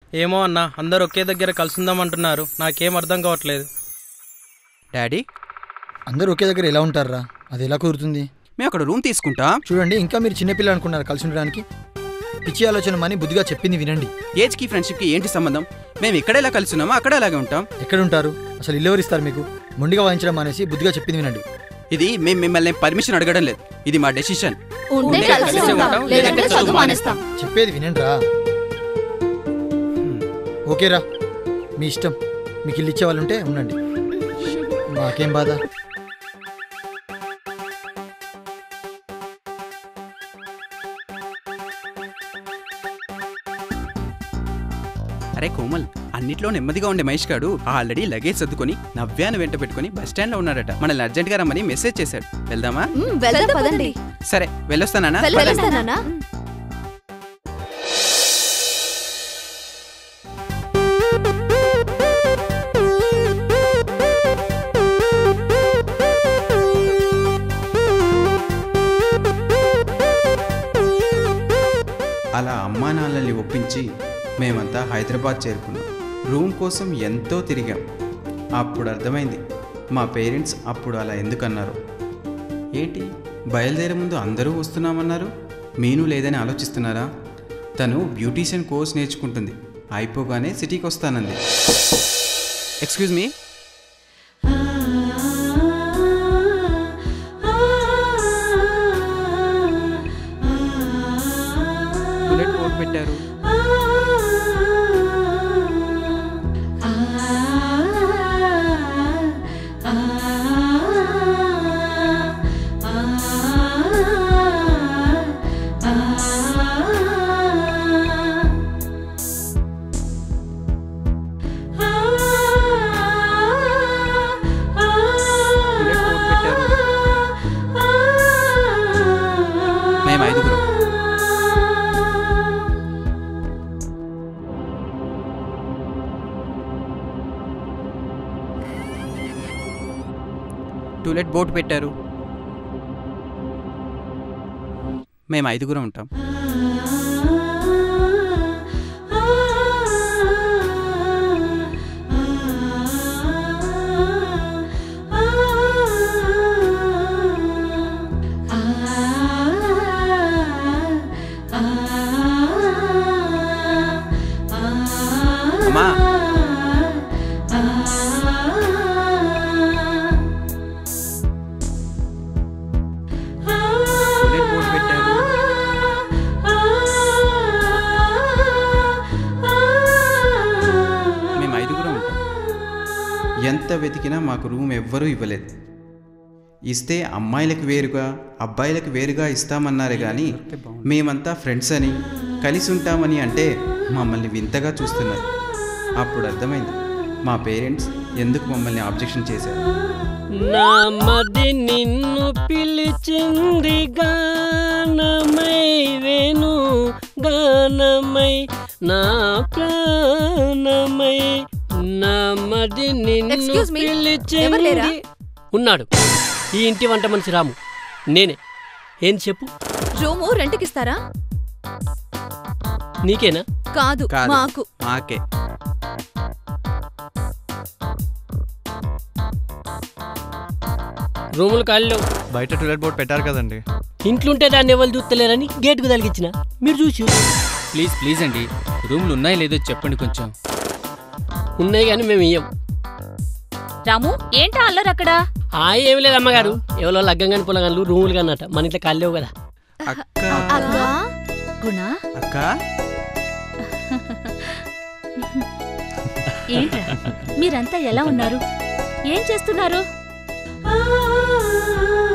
ఏమో అన్న అందరు ఒకే దగ్గర కలుసుందామంటున్నారు నాకేం అర్థం కావట్లేదు డాడీ అందరూ ఒకే దగ్గర ఎలా ఉంటారా అది ఎలా కుదురుతుంది మేము అక్కడ రూమ్ తీసుకుంటాం చూడండి ఇంకా మీరు చిన్నపిల్లలు అనుకున్నారు కలిసి ఉండడానికి పిచ్చి ఆలోచన మని బుద్ధిగా చెప్పింది వినండి ఏజ్కి ఫ్రెండ్షిప్కి ఏంటి సంబంధం మేము ఇక్కడ ఎలా కలిసి ఉన్నామో అక్కడ అలాగే ఉంటాం ఎక్కడ ఉంటారు అసలు ఇల్లు ఎవరు ఇస్తారు మీకు మొండిగా వాయించడం మానేసి బుద్ధిగా చెప్పింది వినండి ఇది మేము మిమ్మల్ని పర్మిషన్ అడగడం లేదు ఇది మా డెసిషన్ ఉంటే కలిసి ఉంటాం లేదంటే చదువు మానేస్తాం చెప్పేది వినండి రా ఓకేరా మీ ఇష్టం మీకు ఇల్లు ఇచ్చే వాళ్ళు ఉంటే ఉండండి మాకేం బాధ అరే కోమల్ అన్నిట్లో నెమ్మదిగా ఉండే మహేష్ గాడు ఆల్రెడీ లగేజ్ సర్దుకొని నవ్యాను వెంట పెట్టుకొని బస్ స్టాండ్ లో ఉన్నాడట మనల్ని అర్జెంట్ గా రమ్మని మెసేజ్ చేశాడు వెళ్దామా మ్, వెళ్దాం పదండి సరే వెళ్ళొస్తానా వెళ్ళొస్తానా అలా అమ్మా నాన్నల్ని ఒప్పించి మేమంతా హైదరాబాద్ చేరుకున్నాం రూమ్ కోసం ఎంతో తిరిగాం అప్పుడు అర్థమైంది మా పేరెంట్స్ అప్పుడు అలా ఎందుకన్నారు ఏంటి బయలుదేరే ముందు అందరూ వస్తున్నామన్నారు మీను లేదని ఆలోచిస్తున్నారా తను బ్యూటీషియన్ కోర్స్ నేర్చుకుంటుంది అయిపోగానే సిటీకి వస్తానంది ఎక్స్క్యూజ్ మీ బుల్లెట్ బోర్డు పెట్టారు బుల్లెట్ బోర్డు పెట్టారు మేము ఐదుగురం టూలెట్ బోర్డు పెట్టారు మేము ఐదుగురం ఉంటాం అమ్మా టూలెట్ బోర్డు పెట్టారు మేము ఐదుగురం ఉంటాం ఎంత వెతికినా మాకు రూమ్ ఎవ్వరూ ఇవ్వలేదు ఇస్తే అమ్మాయిలకు వేరుగా అబ్బాయిలకు వేరుగా ఇస్తామన్నారే కానీ మేమంతా ఫ్రెండ్స్ అని కలిసి ఉంటామని అంటే మమ్మల్ని వింతగా చూస్తున్నారు అప్పుడు అర్థమైంది మా పేరెంట్స్ ఎందుకు మమ్మల్ని ఆబ్జెక్షన్ చేశారు నా మది నిన్ను పిలిచింది గానమై వేణు గానమై నా ప్రాణమై నా మది నిన్ను Excuse me, ఎవరు లేరా? పిలిచింది ఉన్నాడు ఈ ఇంటి వంట మనిషి రాము నేనే ఏం చెప్పు రూము రెంట్కిస్తారా నీకేనా కాదు కాదు మాకు మాకే రూములు ఖాళీలో బయట టూలెట్ బోర్డ్ పెట్టారు కదండి ఇంట్లుంటే దాన్ని ఎవరు చూస్తలేరని గేటుకు తలిగించిన మీరు చూసి ప్లీజ్ ప్లీజ్ అండి రూమ్లు ఉన్నాయో లేదో చెప్పండి కొంచెం ఉన్నాయి కానీ మేము ఇయ్యం రాము ఏంటా అల్లరు అక్కడ ఆ ఏమి లేదు అమ్మగారు ఎవరో లగ్గం కానీ పొలగాళ్ళు రూములు కానీ అట మన ఇంట్లో ఖాళీ లేవు కదా అక్క అక్కా గుణ అక్క ఏంట్రా మీరంతా ఎలా ఉన్నారు ఏం చేస్తున్నారు